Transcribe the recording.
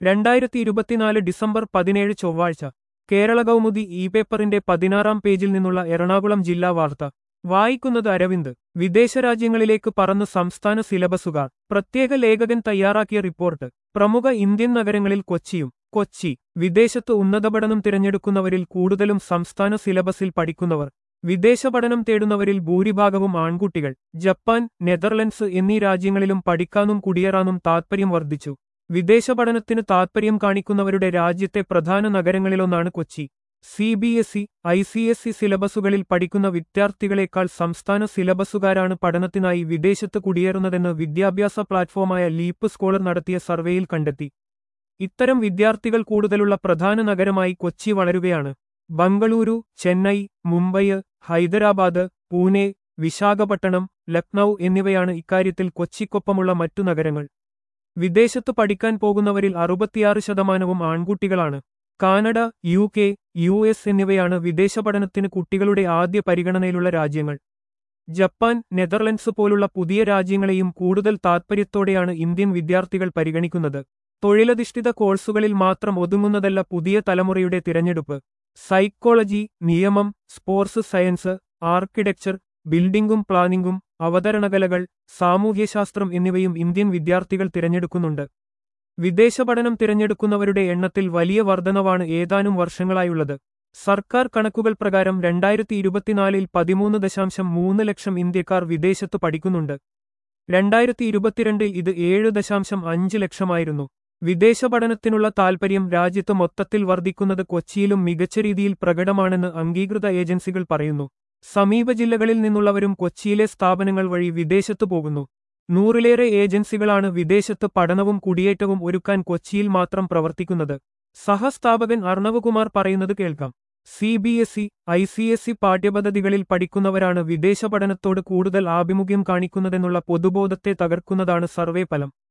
രണ്ടായിരത്തി ഇരുപത്തിനാല് ഡിസംബർ പതിനേഴ് ചൊവ്വാഴ്ച കേരള കൗമുദി ഇ പേപ്പറിന്റെ പതിനാറാം പേജിൽ നിന്നുള്ള എറണാകുളം ജില്ലാ വാർത്ത വായിക്കുന്നത് അരവിന്ദ് വിദേശ രാജ്യങ്ങളിലേക്ക് പറന്ന് സംസ്ഥാന സിലബസുകാർ പ്രത്യേക ലേഖകൻ തയ്യാറാക്കിയ റിപ്പോർട്ട് പ്രമുഖ ഇന്ത്യൻ നഗരങ്ങളിൽ കൊച്ചിയും കൊച്ചി വിദേശത്ത് ഉന്നത പഠനം തിരഞ്ഞെടുക്കുന്നവരിൽ കൂടുതലും സംസ്ഥാന സിലബസിൽ പഠിക്കുന്നവർ വിദേശ പഠനം തേടുന്നവരിൽ ഭൂരിഭാഗവും ആൺകുട്ടികൾ ജപ്പാൻ നെതർലൻഡ്സ് എന്നീ രാജ്യങ്ങളിലും പഠിക്കാനും കുടിയേറാനും താൽപ്പര്യം വർദ്ധിച്ചു വിദേശ പഠനത്തിന് താൽപ്പര്യം കാണിക്കുന്നവരുടെ രാജ്യത്തെ പ്രധാന നഗരങ്ങളിലൊന്നാണ് Kochi C B S E I C S E സിലബസുകളിൽ പഠിക്കുന്ന വിദ്യാർത്ഥികളെക്കാൾ സംസ്ഥാന സിലബസുകാരാണ് പഠനത്തിനായി വിദേശത്ത് കുടിയേറുന്നതെന്ന് വിദ്യാഭ്യാസ പ്ലാറ്റ്ഫോമായ ലീപ്പ് സ്കോളർ നടത്തിയ സർവേയിൽ കണ്ടെത്തി ഇത്തരം വിദ്യാർത്ഥികൾ കൂടുതലുള്ള പ്രധാന നഗരമായി കൊച്ചി വളരുകയാണ് ബംഗളൂരു ചെന്നൈ മുംബൈ ഹൈദരാബാദ് പൂനെ വിശാഖപട്ടണം ലക്നൌ എന്നിവയാണ് ഇക്കാര്യത്തിൽ കൊച്ചിക്കൊപ്പമുള്ള മറ്റു നഗരങ്ങൾ വിദേശത്ത് പഠിക്കാൻ പോകുന്നവരിൽ അറുപത്തിയാറ് ശതമാനവും ആൺകുട്ടികളാണ് Canada U K U S എന്നിവയാണ് വിദേശ പഠനത്തിന് കുട്ടികളുടെ ആദ്യ പരിഗണനയിലുള്ള രാജ്യങ്ങൾ ജപ്പാൻ നെതർലൻഡ്സ് പോലുള്ള പുതിയ രാജ്യങ്ങളെയും കൂടുതൽ താൽപ്പര്യത്തോടെയാണ് ഇന്ത്യൻ വിദ്യാർത്ഥികൾ പരിഗണിക്കുന്നത് തൊഴിലധിഷ്ഠിത കോഴ്സുകളിൽ മാത്രം ഒതുങ്ങുന്നതല്ല പുതിയ തലമുറയുടെ തിരഞ്ഞെടുപ്പ് സൈക്കോളജി നിയമം സ്പോർട്സ് സയൻസ് ആർക്കിടെക്ചർ ബിൽഡിംഗും പ്ലാനിംഗും അവതരണകലകൾ സാമൂഹ്യശാസ്ത്രം എന്നിവയും ഇന്ത്യൻ വിദ്യാർത്ഥികൾ തിരഞ്ഞെടുക്കുന്നുണ്ട് വിദേശ പഠനം തിരഞ്ഞെടുക്കുന്നവരുടെ എണ്ണത്തിൽ വലിയ വർധനവാണ് ഏതാനും വർഷങ്ങളായുള്ളത് സർക്കാർ കണക്കുകൾ പ്രകാരം രണ്ടായിരത്തി ഇരുപത്തിനാലിൽ പതിമൂന്ന് ദശാംശം മൂന്ന് ലക്ഷം ഇന്ത്യക്കാർ വിദേശത്ത് പഠിക്കുന്നുണ്ട് രണ്ടായിരത്തി ഇരുപത്തിരണ്ടിൽ ഇത് ഏഴ് ദശാംശം അഞ്ച് ലക്ഷമായിരുന്നു വിദേശ പഠനത്തിനുള്ള താൽപ്പര്യം രാജ്യത്ത് മൊത്തത്തിൽ വർദ്ധിക്കുന്നത് കൊച്ചിയിലും മികച്ച രീതിയിൽ പ്രകടമാണെന്ന് അംഗീകൃത ഏജൻസികൾ പറയുന്നു സമീപ ജില്ലകളിൽ നിന്നുള്ളവരും കൊച്ചിയിലെ സ്ഥാപനങ്ങൾ വഴി വിദേശത്തു പോകുന്നു നൂറിലേറെ ഏജൻസികളാണ് വിദേശത്ത് പഠനവും കുടിയേറ്റവും ഒരുക്കാൻ കൊച്ചിയിൽ മാത്രം പ്രവർത്തിക്കുന്നത് സഹസ്ഥാപകൻ അർണവകുമാർ പറയുന്നത് കേൾക്കാം C B S E I C S E പാഠ്യപദ്ധതികളിൽ പഠിക്കുന്നവരാണ് വിദേശ പഠനത്തോട് കൂടുതൽ ആഭിമുഖ്യം കാണിക്കുന്നതെന്നുള്ള പൊതുബോധത്തെ തകർക്കുന്നതാണ് സർവേ ഫലം